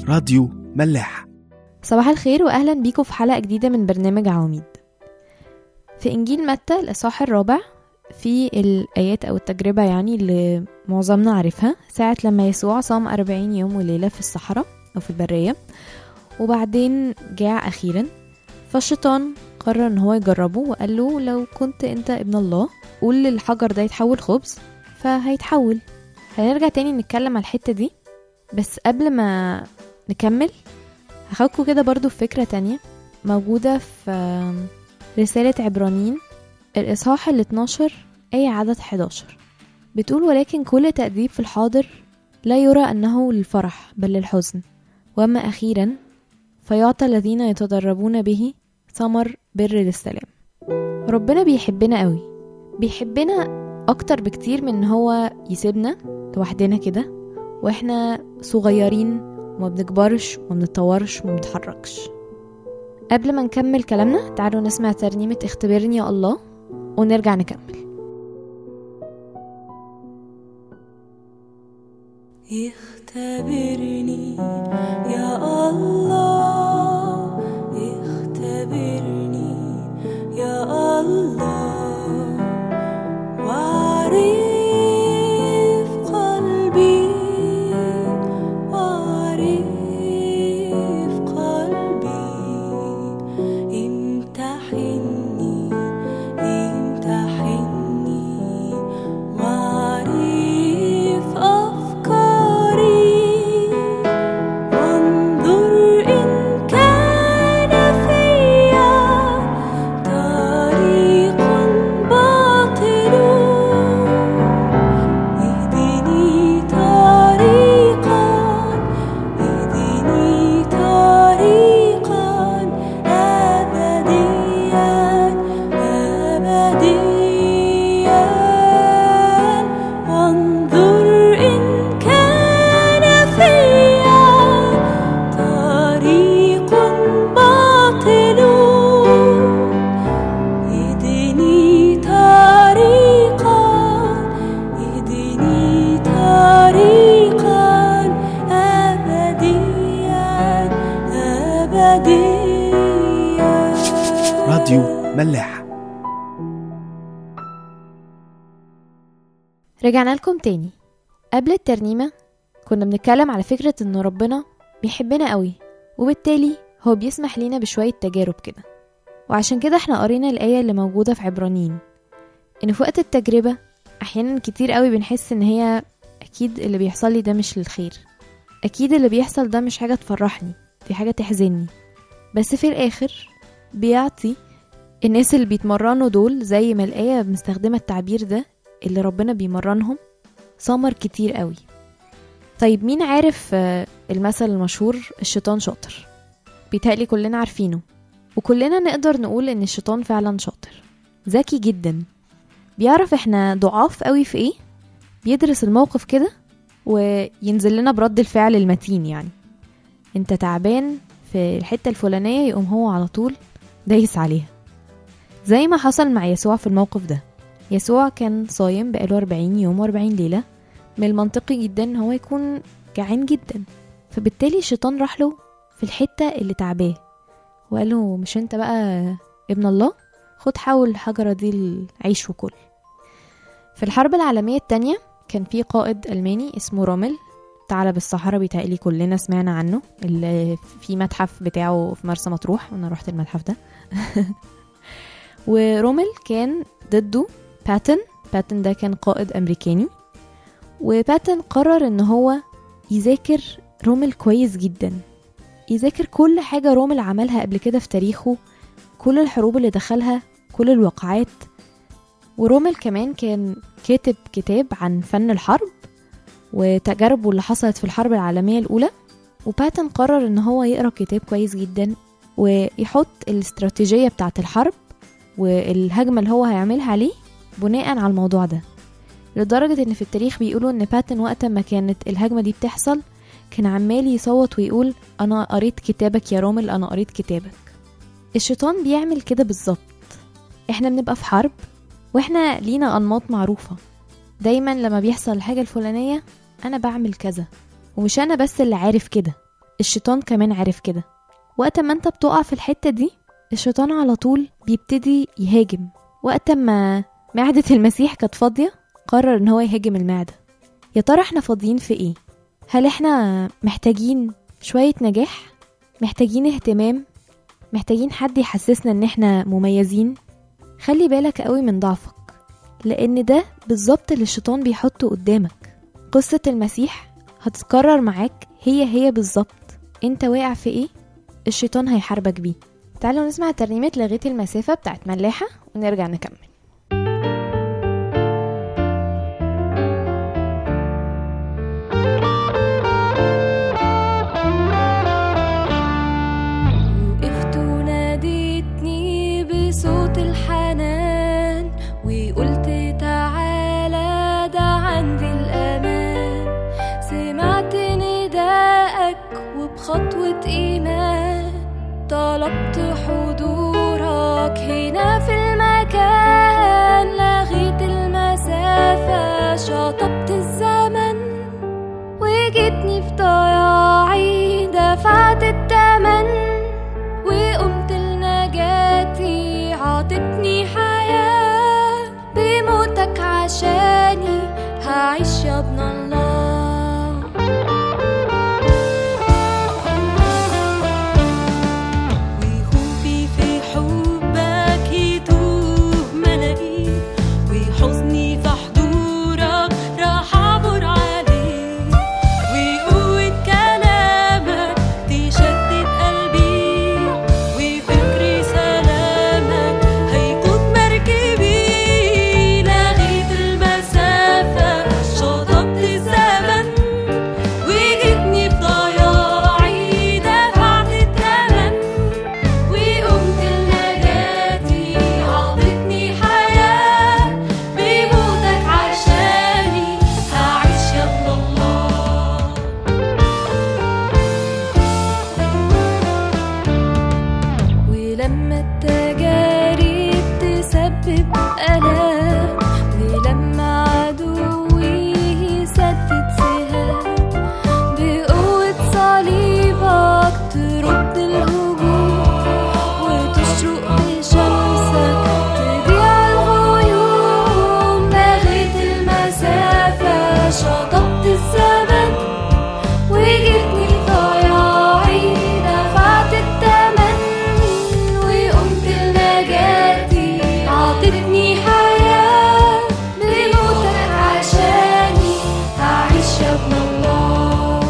راديو ملاح صباح الخير واهلا بيكم في حلقه جديده من برنامج عواميد في انجيل متى الاصحاح الرابع في الايات او التجربه يعني اللي معظمنا عارفها ساعه لما يسوع صام 40 يوم وليله في الصحراء او في البريه وبعدين جاع اخيرا فالشيطان قرر ان هو يجربه وقال له لو كنت انت ابن الله قول للحجر ده يتحول خبز فهيتحول هنرجع تاني نتكلم على الحته دي بس قبل ما نكمل هاخدكوا كده برضو في فكرة تانية موجودة في رسالة عبرانيين الإصحاح ال 12 أي عدد 11 بتقول ولكن كل تأديب في الحاضر لا يرى أنه للفرح بل للحزن وأما أخيرا فيعطى الذين يتدربون به ثمر بر للسلام ربنا بيحبنا قوي بيحبنا أكتر بكتير من إن هو يسيبنا لوحدنا كده وإحنا صغيرين وما بنكبرش وما بنتطورش وما بنتحركش قبل ما نكمل كلامنا تعالوا نسمع ترنيمة اختبرني يا الله ونرجع نكمل اختبرني يا الله اختبرني يا الله وعرف قلبي وعرف قلبي امتحني امتحني وعرف أفكاري وانظر إن كان فيا طريق باطل اهدني طريقا اهدني طريقا أبديا أبديا وانظر إن كان فيا طريق باطل اهدني طريقا اهدني طريقا أبديا أبديا راديو ملاح رجعنا لكم تاني قبل الترنيمة كنا بنتكلم على فكرة ان ربنا بيحبنا قوي وبالتالي هو بيسمح لينا بشوية تجارب كده وعشان كده احنا قرينا الآية اللي موجودة في عبرانيين ان في وقت التجربة احيانا كتير قوي بنحس ان هي اكيد اللي بيحصل لي ده مش للخير اكيد اللي بيحصل ده مش حاجة تفرحني دي حاجة تحزني بس في الاخر بيعطي الناس اللي بيتمرنوا دول زي ما الآية مستخدمة التعبير ده اللي ربنا بيمرنهم ثمر كتير قوي طيب مين عارف آه، المثل المشهور الشيطان شاطر بيتهيألي كلنا عارفينه وكلنا نقدر نقول ان الشيطان فعلا شاطر ذكي جدا بيعرف احنا ضعاف قوي في ايه بيدرس الموقف كده وينزل لنا برد الفعل المتين يعني انت تعبان في الحتة الفلانية يقوم هو على طول دايس عليها زي ما حصل مع يسوع في الموقف ده يسوع كان صايم بقاله 40 يوم و40 ليلة من المنطقي جدا ان هو يكون جعان جدا فبالتالي الشيطان راح له في الحتة اللي تعباه وقال له مش انت بقى ابن الله خد حاول الحجرة دي العيش وكل في الحرب العالمية التانية كان في قائد ألماني اسمه رومل ثعلب الصحراء بيتهيألي كلنا سمعنا عنه اللي في متحف بتاعه في مرسى مطروح وانا رحت المتحف ده ورومل كان ضده باتن باتن ده كان قائد أمريكاني وباتن قرر ان هو يذاكر رومل كويس جدا يذاكر كل حاجة رومل عملها قبل كده في تاريخه كل الحروب اللي دخلها كل الوقعات ورومل كمان كان كاتب كتاب عن فن الحرب وتجاربه اللي حصلت في الحرب العالمية الأولى وباتن قرر ان هو يقرا كتاب كويس جدا ويحط الاستراتيجية بتاعة الحرب والهجمة اللي هو هيعملها عليه بناء على الموضوع ده لدرجة ان في التاريخ بيقولوا ان باتن وقت ما كانت الهجمة دي بتحصل كان عمال يصوت ويقول انا قريت كتابك يا رومل انا قريت كتابك الشيطان بيعمل كده بالظبط احنا بنبقى في حرب واحنا لينا انماط معروفة دايما لما بيحصل الحاجة الفلانية انا بعمل كذا ومش انا بس اللي عارف كده الشيطان كمان عارف كده وقت ما انت بتقع في الحتة دي الشيطان على طول بيبتدي يهاجم وقت ما معدة المسيح كانت فاضية قرر ان هو يهاجم المعدة يا ترى احنا فاضيين في ايه هل احنا محتاجين شوية نجاح محتاجين اهتمام محتاجين حد يحسسنا ان احنا مميزين خلي بالك قوي من ضعفك لان ده بالظبط اللي الشيطان بيحطه قدامك قصة المسيح هتتكرر معاك هي هي بالظبط انت واقع في ايه الشيطان هيحاربك بيه تعالوا نسمع ترنيمة لغيت المسافة بتاعت ملاحة ونرجع نكمل وقفت وناديتني بصوت الحنان وقلت تعالى ده عندي الأمان سمعت نداءك وبخطوة إيمان طلبت حضورك هنا في المكان لغيت المسافة شطبت الزمن وجيتني في ضياعي دفعت التمن وقمت لنجاتي عطتني حياة بموتك عشاني هعيش يا ابن الله وخوفي في حبك يتوه ملاقيه وحزني في حضورك راح اعبر عليه وقوة كلامك تشتت قلبي وفكري سلامك هيقود مركبي لغيت المسافة شطبت الزمن وجيتني بضياعي دفعت الثمن وقمت لنجاتي عطتني حياة بموتك عشاني هعيش يا ابن الله ولما التجارب تسبب ألام ولما عدوي يسدد سهام بقوة صليبك ترد الهجوم وتشرق بشمسك تضيع الغيوم لغيت المسافة شطبت الزمن وجيتني ضياعي دفعت التمن وقمت لنجاتي عطتني حياة بموتك عشاني هعيش يا ابن الله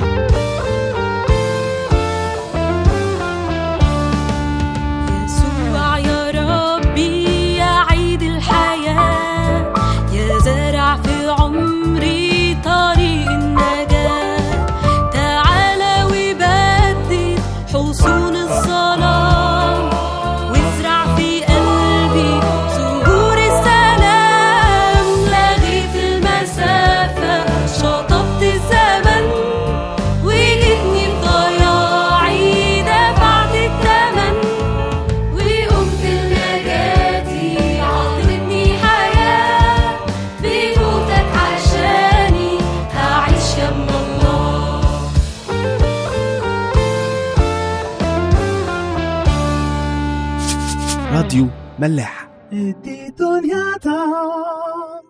يسوع يا ربي يا عيد الحياة يا زارع في عمري طريق النجاة تعالى وبدد حصون الظلام وازرع في قلبي زهور السلام لغيت المسافة شطبت الزمن وجيتني بضياعي دفعت الثمن وقمت لنجاتي عطتني حياة بموتك عشاني هعيش يا ابن الله راديو ملاح دي دنيا تعب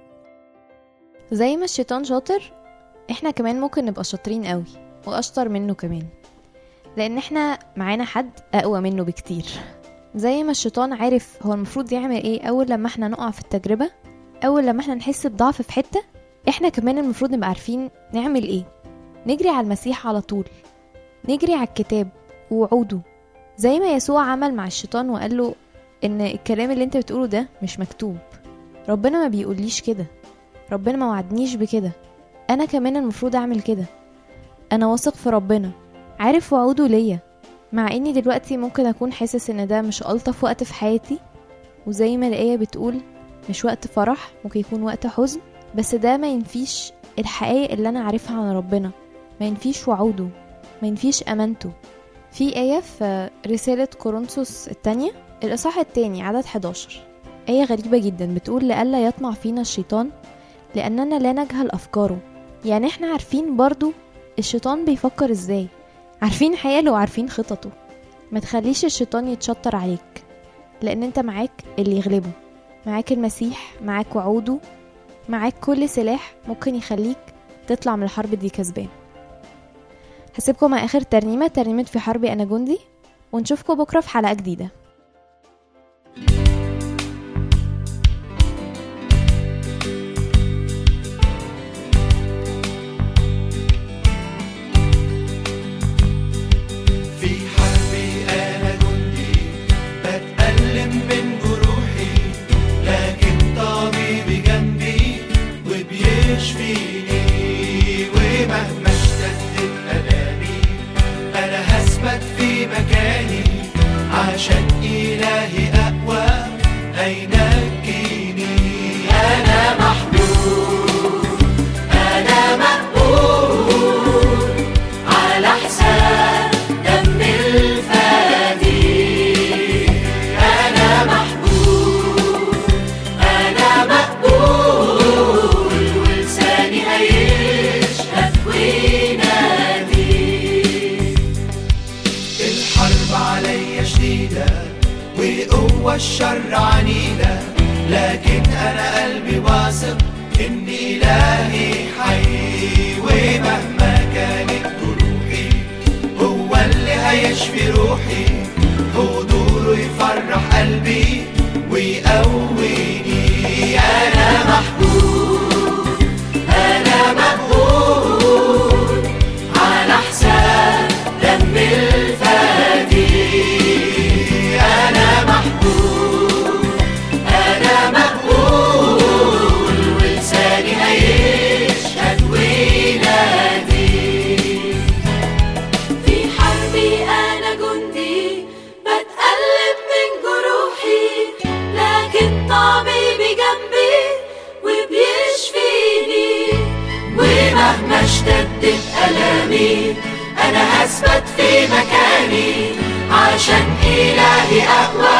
زي ما الشيطان شاطر احنا كمان ممكن نبقى شاطرين قوي واشطر منه كمان لان احنا معانا حد اقوى منه بكتير زي ما الشيطان عارف هو المفروض يعمل ايه اول لما احنا نقع في التجربة اول لما احنا نحس بضعف في حتة احنا كمان المفروض نبقى عارفين نعمل ايه نجري على المسيح على طول نجري على الكتاب ووعوده زي ما يسوع عمل مع الشيطان وقال له ان الكلام اللي انت بتقوله ده مش مكتوب ربنا ما بيقوليش كده ربنا ما وعدنيش بكده انا كمان المفروض اعمل كده انا واثق في ربنا عارف وعوده ليا مع اني دلوقتي ممكن اكون حاسس ان ده مش الطف وقت في حياتي وزي ما الايه بتقول مش وقت فرح ممكن يكون وقت حزن بس ده ما ينفيش الحقائق اللي انا عارفها عن ربنا ما ينفيش وعوده ما ينفيش امانته في آية في رسالة كورنثوس التانية الإصحاح التاني عدد 11 آية غريبة جدا بتقول لألا يطمع فينا الشيطان لأننا لا نجهل أفكاره يعني احنا عارفين برضو الشيطان بيفكر ازاي عارفين حياله وعارفين خططه ما تخليش الشيطان يتشطر عليك لان انت معاك اللي يغلبه معاك المسيح معاك وعوده معاك كل سلاح ممكن يخليك تطلع من الحرب دي كسبان هسيبكم مع اخر ترنيمه ترنيمه في حربي انا جندي ونشوفكم بكره في حلقه جديده في حربي أنا جندي بتألم من جروحي لكن طبيبي جنبي وبيشفيني ومهما اشتدت ألامي أنا هثبت في مكاني عشان إلهي أقوى هينجيني أنا محبوب أنا مقبول على حساب دم الفدي أنا محبوب أنا مقبول ولساني هيشهد وينادي الحرب عليا شديدة وقوة الشر عنيدة لكن أنا قلبي واثق إن إلهي حي ومهما كانت جروحي هو اللي هيشفي روحي حضوره يفرح قلبي ويقويني أنا محبوب أنا مقبول على حساب دم الفدي أنا محبوب أنا مقبول ولساني هيشهد وينادي في حربي أنا جندي بتقلب من جروحي لكن طبيبي جنبي وبيشفيني ومهما اشتدت ألامي أنا هثبت في مكاني عشان إلهي أقوى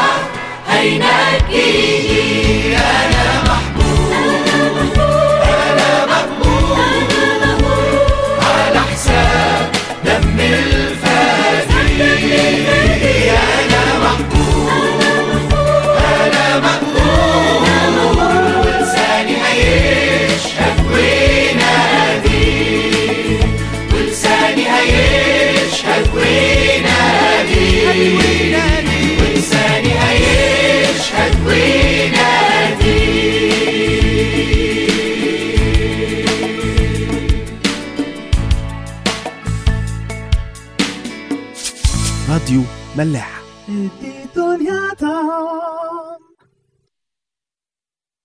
هينجيني أنا محبوب أنا مقبول على حساب دم الفدي أنا محبوب أنا مقبول ولساني هيشهد وينادي ولساني هيشهد وينادي ولساني هيشهد وينادي راديو ملاح دي دنيا تا